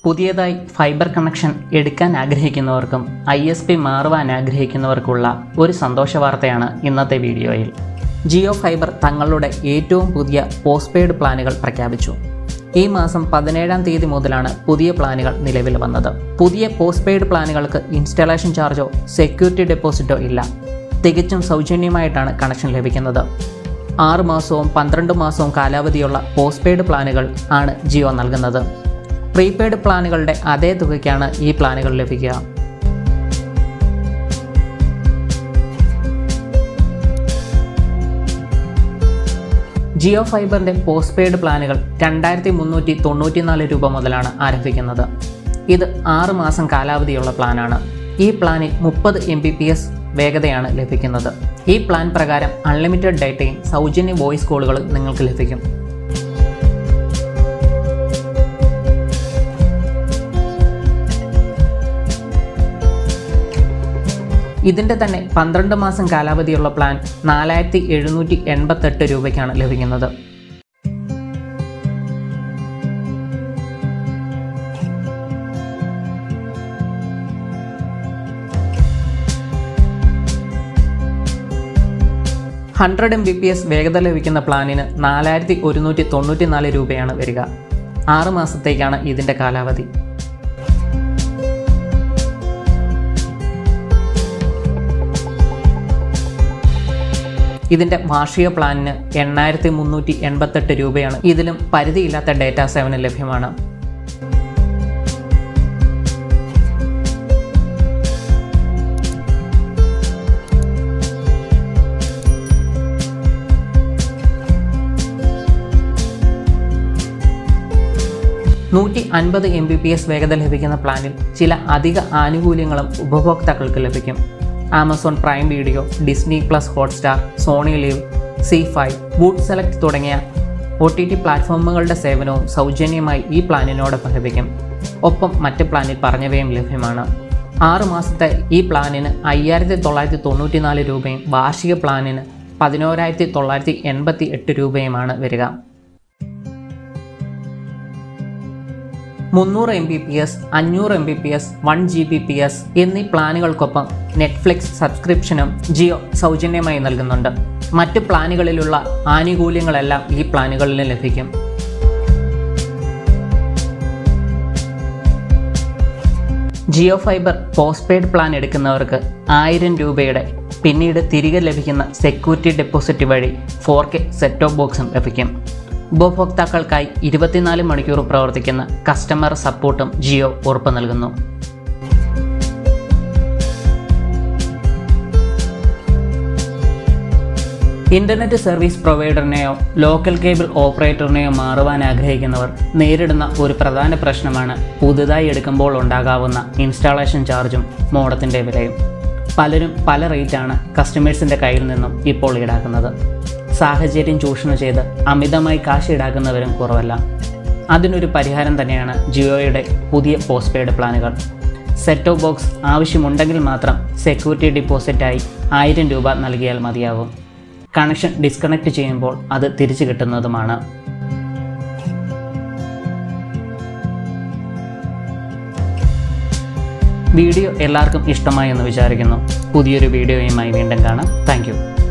പുതിയതായി fibre connection എടുക്കാൻ ആഗ്രഹിക്കുന്നവർക്കും I S P മാറുവാൻ ആഗ്രഹിക്കുന്നവർക്കുള്ള ഒരു സന്തോഷ വാർത്തയാണ് ഇന്നത്തെ വീഡിയോയിൽ ജിയോ ഫൈബർ തങ്ങളുടെ ഏറ്റവും പുതിയ പോസ്റ്റ് പെയ്ഡ് പ്ലാനുകൾ പ്രഖ്യാപിച്ചു ഈ മാസം പതിനേഴാം തീയതി മുതലാണ് പുതിയ പ്ലാനുകൾ നിലവിൽ വന്നത് പുതിയ പോസ്റ്റ് പെയ്ഡ് പ്ലാനുകൾക്ക് ഇൻസ്റ്റാളേഷൻ ചാർജോ സെക്യൂരിറ്റി ഡെപ്പോസിറ്റോ ഇല്ല തികച്ചും സൗജന്യമായിട്ടാണ് കണക്ഷൻ ലഭിക്കുന്നത് ആറ് മാസവും പന്ത്രണ്ട് മാസവും കാലാവധിയുള്ള പോസ്റ്റ് പെയ്ഡ് പ്ലാനുകൾ ആണ് ജിയോ നൽകുന്നത് പ്രീപെയ്ഡ് പ്ലാനുകളുടെ അതേ തുകയ്ക്കാണ് ഈ പ്ലാനുകൾ ലഭിക്കുക ജിയോ ഫൈബറിൻ്റെ പോസ്റ്റ് പെയ്ഡ് പ്ലാനുകൾ രണ്ടായിരത്തി മുന്നൂറ്റി തൊണ്ണൂറ്റിനാല് രൂപ മുതലാണ് ആരംഭിക്കുന്നത് ഇത് ആറ് മാസം കാലാവധിയുള്ള പ്ലാനാണ് ഈ പ്ലാനിൽ മുപ്പത് എം ബി പി എസ് വേഗതയാണ് ലഭിക്കുന്നത് ഈ പ്ലാൻ പ്രകാരം അൺലിമിറ്റഡ് ഡേറ്റയും സൗജന്യ വോയിസ് കോളുകളും നിങ്ങൾക്ക് ലഭിക്കും ഇതിൻ്റെ തന്നെ പന്ത്രണ്ട് മാസം കാലാവധിയുള്ള പ്ലാൻ നാലായിരത്തി എഴുന്നൂറ്റി എൺപത്തെട്ട് രൂപയ്ക്കാണ് ലഭിക്കുന്നത് hundred M B P S വേഗത ലഭിക്കുന്ന പ്ലാനിന് നാലായിരത്തി ഒരുന്നൂറ്റി തൊണ്ണൂറ്റി നാല് രൂപയാണ് വരിക ആറ് മാസത്തേക്കാണ് ഇതിൻ്റെ കാലാവധി ഇതിൻ്റെ വാർഷിക പ്ലാനിന് എണ്ണായിരത്തി മുന്നൂറ്റി എൺപത്തെട്ട് രൂപയാണ് ഇതിലും പരിധിയില്ലാത്ത ഡേറ്റാ സേവനം ലഭ്യമാണ് നൂറ്റി അൻപത് എം ബി പി എസ് വേഗത ലഭിക്കുന്ന പ്ലാനിൽ ചില അധിക ആനുകൂല്യങ്ങളും ഉപഭോക്താക്കൾക്ക് ലഭിക്കും Amazon Prime Video Disney plus Hotstar Sony Liv Zee five Voot Select തുടങ്ങിയ ഒ ടി ടി പ്ലാറ്റ്ഫോമുകളുടെ സേവനവും സൗജന്യമായി ഈ പ്ലാനിനോടൊപ്പം ലഭിക്കും ഒപ്പം മറ്റ് പ്ലാനിൽ പറഞ്ഞവയും ലഭ്യമാണ് ആറ് മാസത്തെ ഈ പ്ലാനിന് അയ്യായിരത്തി തൊള്ളായിരത്തി തൊണ്ണൂറ്റി നാല് രൂപയും വാർഷിക പ്ലാനിന് പതിനോരായിരത്തി തൊള്ളായിരത്തി എൺപത്തി എട്ട് രൂപയുമാണ് വരിക മുന്നൂറ് എം ബി പി എസ് അഞ്ഞൂറ് M B P S one G B P S എന്നീ പ്ലാനുകൾക്കൊപ്പം നെറ്റ്ഫ്ലിക്സ് സബ്സ്ക്രിപ്ഷനും ജിയോ സൗജന്യമായി നൽകുന്നുണ്ട് മറ്റ് പ്ലാനുകളിലുള്ള ആനുകൂല്യങ്ങളെല്ലാം ഈ പ്ലാനുകളിൽ ലഭിക്കും Jio fibre postpaid plan എടുക്കുന്നവർക്ക് ആയിരം രൂപയുടെ പിന്നീട് തിരികെ ലഭിക്കുന്ന സെക്യൂരിറ്റി ഡെപ്പോസിറ്റ് വഴി ഫോർ കെ സെറ്റ് ഓഫ് ബോക്സും ലഭിക്കും ഉപഭോക്താക്കൾക്കായി ഇരുപത്തിനാല് മണിക്കൂർ പ്രവർത്തിക്കുന്ന കസ്റ്റമർ സപ്പോർട്ടും ജിയോ ഉറപ്പു നൽകുന്നു ഇന്റർനെറ്റ് സർവീസ് പ്രൊവൈഡറിനെയോ ലോക്കൽ കേബിൾ ഓപ്പറേറ്ററിനെയോ മാറുവാൻ ആഗ്രഹിക്കുന്നവർ നേരിടുന്ന ഒരു പ്രധാന പ്രശ്നമാണ് പുതുതായി എടുക്കുമ്പോൾ ഉണ്ടാകാവുന്ന ഇൻസ്റ്റാളേഷൻ ചാർജും മോഡത്തിൻ്റെ വിലയും പലരും പല റേറ്റാണ് കസ്റ്റമേഴ്സിൻ്റെ കയ്യിൽ നിന്നും ഇപ്പോൾ ഈടാക്കുന്നത് സാഹചര്യം ചൂഷണം ചെയ്ത് അമിതമായി കാശ് ഈടാക്കുന്നവരും കുറവല്ല അതിനൊരു പരിഹാരം തന്നെയാണ് ജിയോയുടെ പുതിയ പോസ്റ്റ് പെയ്ഡ് പ്ലാനുകൾ സെറ്റ് ഓഫ് ബോക്സ് ആവശ്യമുണ്ടെങ്കിൽ മാത്രം സെക്യൂരിറ്റി ഡിപ്പോസിറ്റായി ആയിരം രൂപ നൽകിയാൽ മതിയാവും കണക്ഷൻ ഡിസ്കണക്ട് ചെയ്യുമ്പോൾ അത് തിരിച്ചു കിട്ടുന്നതുമാണ് വീഡിയോ എല്ലാവർക്കും ഇഷ്ടമായി എന്ന് വിചാരിക്കുന്നു പുതിയൊരു വീഡിയോയുമായി വീണ്ടും കാണാം താങ്ക്